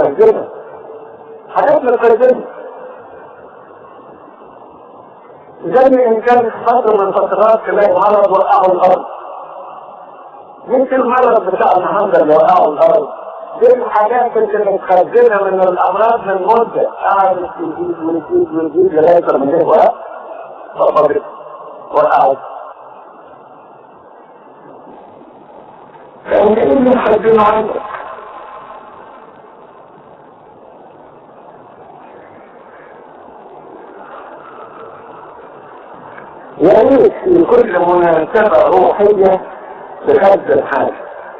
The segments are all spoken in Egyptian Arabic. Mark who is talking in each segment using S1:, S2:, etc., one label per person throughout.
S1: متخزنة حاجات متخزنة زي ان كان في فترة من فترات تلاقي مرض وقعوا الارض يمكن المرض بتاع النهارده اللي وقعوا الارض دي الحاجات اللي متخزنة من الامراض من مدة قعدت تزيد وتزيد وتزيد لغاية ما جه وقت فقدت وقعت فانت ايه اللي مخزنه عندك؟ يا ريت في كل مناسبة روحية تخزن حاجة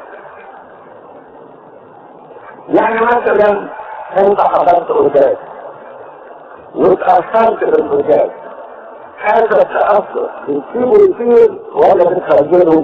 S1: يعني مثلا انت حضرت قداس واتأثرت بالقداس هذا التأثر بتسيبه يطير ولا بتخزنه؟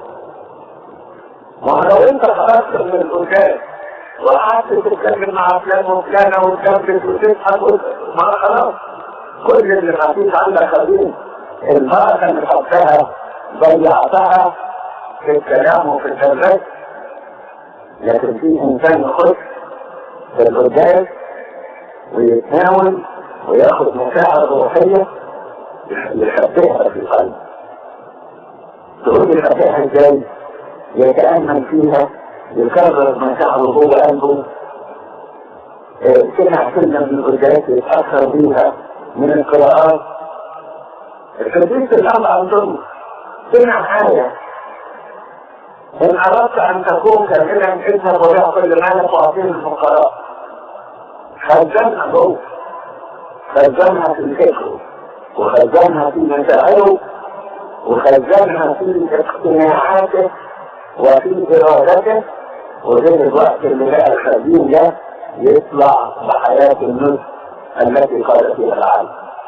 S1: ما لو انت حضرت من القداس وقعدت تتكلم مع فلان وفلانة وتكبس وتضحك ما خلاص كل اللي ما فيش عندك خزين البركة اللي حطها ضيعتها في الكلام وفي الدرس لكن في انسان يخش في القداس ويتناول وياخد مشاعر روحية يحبها في القلب تقول يحبها ازاي؟ يتأمل فيها يكرر مشاعره جوه قلبه سمع كلمة من القداس يتأثر بيها من القراءات الحديث الأمر عندهم سمع حاجة إن أردت أن تكون كاملا اذهب وبيع كل مالك وأعطيه الفقراء خزنها جوه خزنها في فكره وخزنها في مشاعره وخزنها في اقتناعاته وفي إرادته وغير الوقت اللي لقى الخزين ده يطلع بحياة النصف التي قال فيها العالم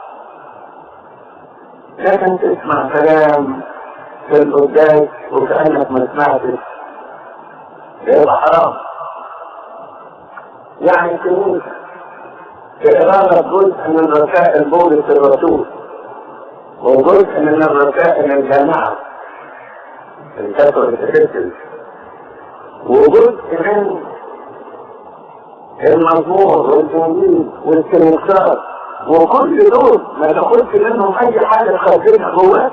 S1: لكن تسمع كلام في القداس وكأنك ما سمعتش يبقى حرام يعني كنيسة إرادة جزء من رسائل بولس الرسول وجزء من الرسائل الجامعة الكاثوليك كريستيان وجزء من المزمور والتنجيل والكنيسات وكل دول ما تاخدش منهم اي حاجه خارجينها جواك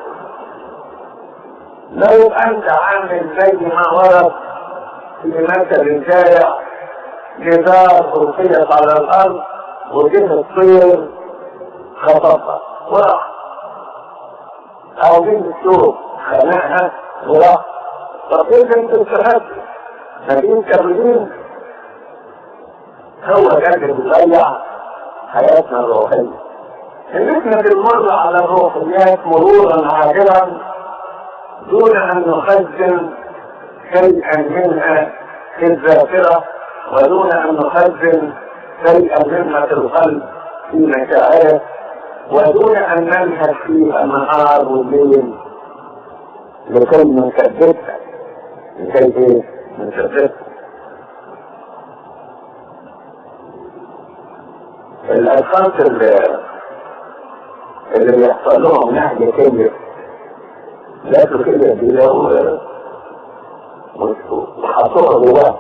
S1: لو انت عامل زي ما ورد في مثل جايع جدار رقيت على الارض وجه الطير خطفها وراح او جه السوق خنقها وراح طب ايه انت استفدت؟ لكن كاملين هو ده اللي بيضيع حياتنا الروحية ان احنا بنمر على الروحيات مرورا عاجلا دون ان نخزن شيئا منها في الذاكرة ودون ان نخزن شيئا منها في القلب في مشاعره ودون ان ننهج فيها النهار والليل لكي نثبتها لكي ايه؟ نثبتها الاشخاص اللي اللي بيحصل لهم نهج كبير لا كده دي لو وحطوها جواه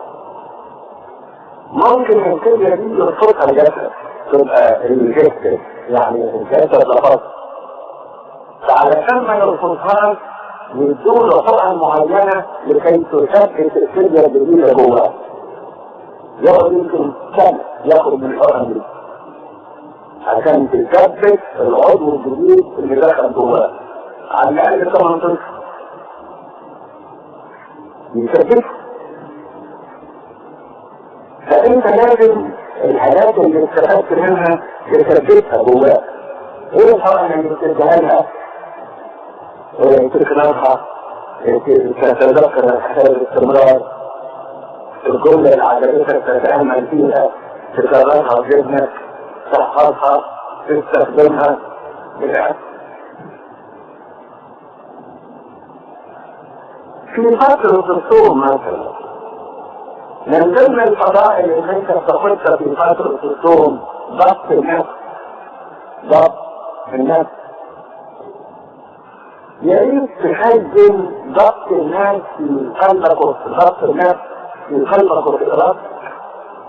S1: ممكن الكلية دي يرفضها الجسد تبقى الجسد يعني الجسد لفظ فعلشان ما يرفضهاش يدوا له طرقة معينة لكي تثبت الكلية الجديدة جواه يقعد يمكن سنة ياخد من الحرة دي عشان تثبت العضو الجديد اللي دخل جواه على الأقل 18 يثبت فأنت لازم الحاجات اللي استفدت منها تثبتها جواك ايه الحرة اللي بتديها لها تكرارها تتذكر الحساب باستمرار الجملة اللي عجبتك تتأمل فيها تكررها في ذهنك تحفظها تستخدمها بالعكس في فترة الصوم مثلا من ضمن الفضائل اللي انت بتاخدها في فترة الصوم ضبط النفس ضبط النفس يا ريت تخزن ضبط النفس في قلبك وفي ضبط النفس في قلبك وفي ارادتك